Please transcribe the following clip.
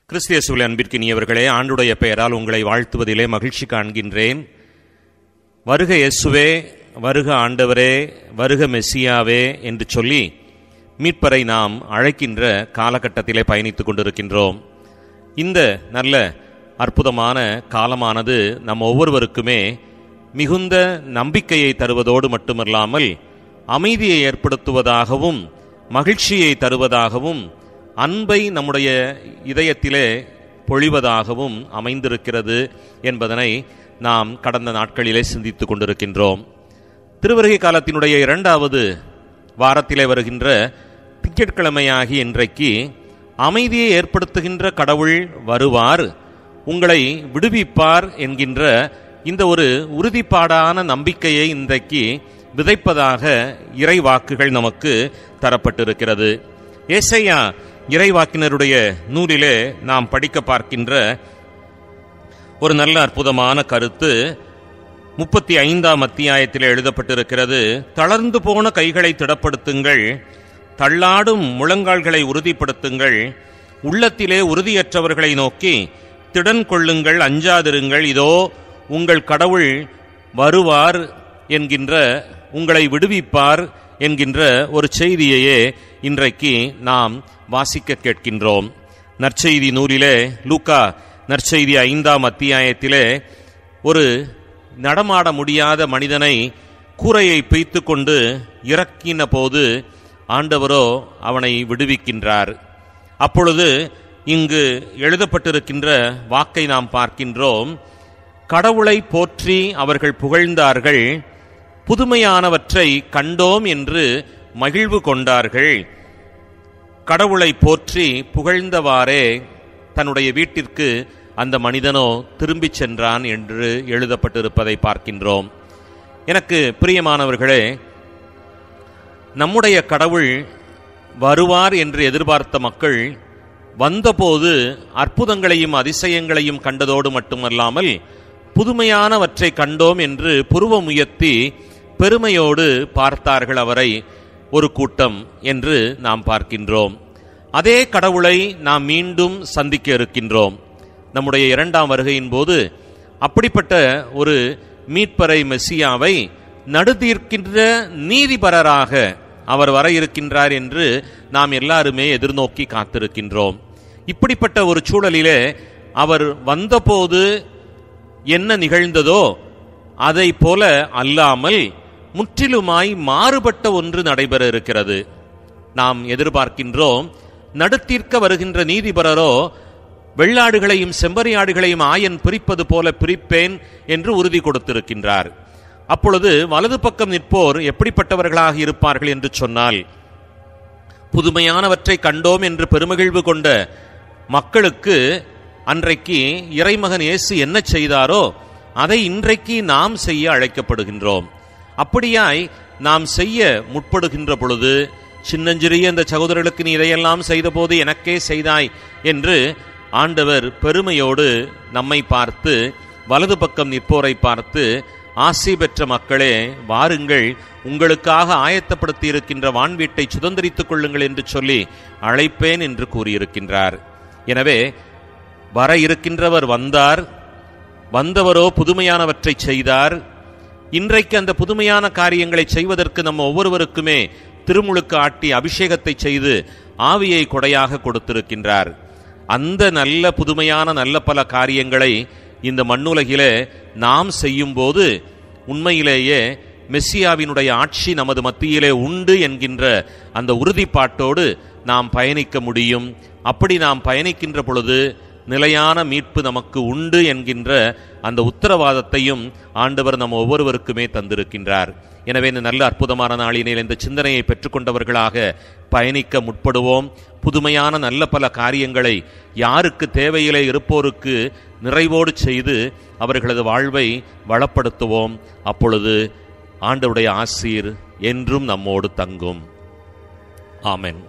கிறிஸ்தியசுவில் அன்பிற்கினியவர்களே ஆண்டுடைய பெயரால் உங்களை வாழ்த்துவதிலே மகிழ்ச்சி காண்கின்றேன் வருக இயேசுவே வருக ஆண்டவரே வருக மெஸ்ஸியாவே என்று சொல்லி மீட்பரை நாம் அழைக்கின்ற காலகட்டத்திலே பயணித்துக் கொண்டிருக்கின்றோம் இந்த நல்ல அற்புதமான காலமானது நம் ஒவ்வொருவருக்குமே மிகுந்த நம்பிக்கையை தருவதோடு மட்டுமல்லாமல் அமைதியை ஏற்படுத்துவதாகவும் மகிழ்ச்சியை தருவதாகவும் அன்பை நம்முடைய இதயத்திலே பொழிவதாகவும் அமைந்திருக்கிறது என்பதனை நாம் கடந்த நாட்களிலே சிந்தித்துக் கொண்டிருக்கின்றோம் திருவருகை காலத்தினுடைய இரண்டாவது வாரத்திலே வருகின்ற திங்கட்கிழமையாகி இன்றைக்கு அமைதியை ஏற்படுத்துகின்ற கடவுள் வருவார் உங்களை விடுவிப்பார் என்கின்ற இந்த ஒரு உறுதிப்பாடான நம்பிக்கையை இன்றைக்கு விதைப்பதாக இறைவாக்குகள் நமக்கு தரப்பட்டிருக்கிறது ஏசையா இறைவாக்கினருடைய நூலிலே நாம் படிக்க பார்க்கின்ற ஒரு நல்ல அற்புதமான கருத்து முப்பத்தி ஐந்தாம் அத்தியாயத்தில் எழுதப்பட்டிருக்கிறது தளர்ந்து போன கைகளை திடப்படுத்துங்கள் தள்ளாடும் முழங்கால்களை உறுதிப்படுத்துங்கள் உள்ளத்திலே உறுதியற்றவர்களை நோக்கி திடன் கொள்ளுங்கள் அஞ்சாதிருங்கள் இதோ உங்கள் கடவுள் வருவார் என்கின்ற உங்களை விடுவிப்பார் என்கின்ற ஒரு செய்தியையே இன்றைக்கு நாம் வாசிக்க கேட்கின்றோம் நற்செய்தி நூலிலே லூக்கா நற்செய்தி ஐந்தாம் அத்தியாயத்திலே ஒரு நடமாட முடியாத மனிதனை கூரையை பிய்த்து கொண்டு இறக்கின போது ஆண்டவரோ அவனை விடுவிக்கின்றார் அப்பொழுது இங்கு எழுதப்பட்டிருக்கின்ற வாக்கை நாம் பார்க்கின்றோம் கடவுளை போற்றி அவர்கள் புகழ்ந்தார்கள் புதுமையானவற்றை கண்டோம் என்று மகிழ்வு கொண்டார்கள் கடவுளை போற்றி புகழ்ந்தவாறே தன்னுடைய வீட்டிற்கு அந்த மனிதனோ திரும்பிச் சென்றான் என்று எழுதப்பட்டிருப்பதை பார்க்கின்றோம் எனக்கு பிரியமானவர்களே நம்முடைய கடவுள் வருவார் என்று எதிர்பார்த்த மக்கள் வந்தபோது அற்புதங்களையும் அதிசயங்களையும் கண்டதோடு மட்டுமல்லாமல் புதுமையானவற்றை கண்டோம் என்று புருவமுயர்த்தி பெருமையோடு பார்த்தார்கள் அவரை ஒரு கூட்டம் என்று நாம் பார்க்கின்றோம் அதே கடவுளை நாம் மீண்டும் சந்திக்க இருக்கின்றோம் நம்முடைய இரண்டாம் வருகையின் போது அப்படிப்பட்ட ஒரு மீட்பறை மெஸ்ஸியாவை நடுதீர்க்கின்ற நீதிபரராக அவர் வர இருக்கின்றார் என்று நாம் எல்லாருமே எதிர்நோக்கி காத்திருக்கின்றோம் இப்படிப்பட்ட ஒரு சூழலிலே அவர் வந்தபோது என்ன நிகழ்ந்ததோ அதை போல அல்லாமல் முற்றிலுமாய் மாறுபட்ட ஒன்று நடைபெற இருக்கிறது நாம் எதிர்பார்க்கின்றோம் நடுத்தீர்க்க வருகின்ற நீதிபரரோ வெள்ளாடுகளையும் செம்பரியாடுகளையும் ஆயன் பிரிப்பது போல பிரிப்பேன் என்று உறுதி கொடுத்திருக்கின்றார் அப்பொழுது வலது பக்கம் நிற்போர் எப்படிப்பட்டவர்களாக இருப்பார்கள் என்று சொன்னால் புதுமையானவற்றை கண்டோம் என்று பெருமகிழ்வு கொண்ட மக்களுக்கு அன்றைக்கு இறைமகன் இயேசு என்ன செய்தாரோ அதை இன்றைக்கு நாம் செய்ய அழைக்கப்படுகின்றோம் அப்படியாய் நாம் செய்ய முற்படுகின்ற பொழுது சின்னஞ்சிறிய இந்த சகோதரர்களுக்கு நீ இதையெல்லாம் செய்தபோது எனக்கே செய்தாய் என்று ஆண்டவர் பெருமையோடு நம்மை பார்த்து வலது பக்கம் நிற்போரை பார்த்து ஆசி பெற்ற மக்களே வாருங்கள் உங்களுக்காக ஆயத்தப்படுத்தி இருக்கின்ற வான்வீட்டை சுதந்திரித்துக் கொள்ளுங்கள் என்று சொல்லி அழைப்பேன் என்று கூறியிருக்கின்றார் எனவே வர இருக்கின்றவர் வந்தார் வந்தவரோ புதுமையானவற்றை செய்தார் இன்றைக்கு அந்த புதுமையான காரியங்களை செய்வதற்கு நம்ம ஒவ்வொருவருக்குமே திருமுழுக்கு ஆட்டி அபிஷேகத்தை செய்து ஆவியை கொடையாக கொடுத்திருக்கின்றார் அந்த நல்ல புதுமையான நல்ல பல காரியங்களை இந்த மண்ணுலகிலே நாம் செய்யும்போது உண்மையிலேயே மெஸ்ஸியாவினுடைய ஆட்சி நமது மத்தியிலே உண்டு என்கின்ற அந்த உறுதிப்பாட்டோடு நாம் பயணிக்க முடியும் அப்படி நாம் பயணிக்கின்ற பொழுது நிலையான மீட்பு நமக்கு உண்டு என்கின்ற அந்த உத்தரவாதத்தையும் ஆண்டவர் நம் ஒவ்வொருவருக்குமே தந்திருக்கின்றார் எனவே இந்த நல்ல அற்புதமான நாளினில் இந்த சிந்தனையை பெற்றுக்கொண்டவர்களாக பயணிக்க முற்படுவோம் புதுமையான நல்ல பல காரியங்களை யாருக்கு தேவையிலே இருப்போருக்கு நிறைவோடு செய்து அவர்களது வாழ்வை வளப்படுத்துவோம் அப்பொழுது ஆண்டவுடைய ஆசீர் என்றும் நம்மோடு தங்கும் ஆமென்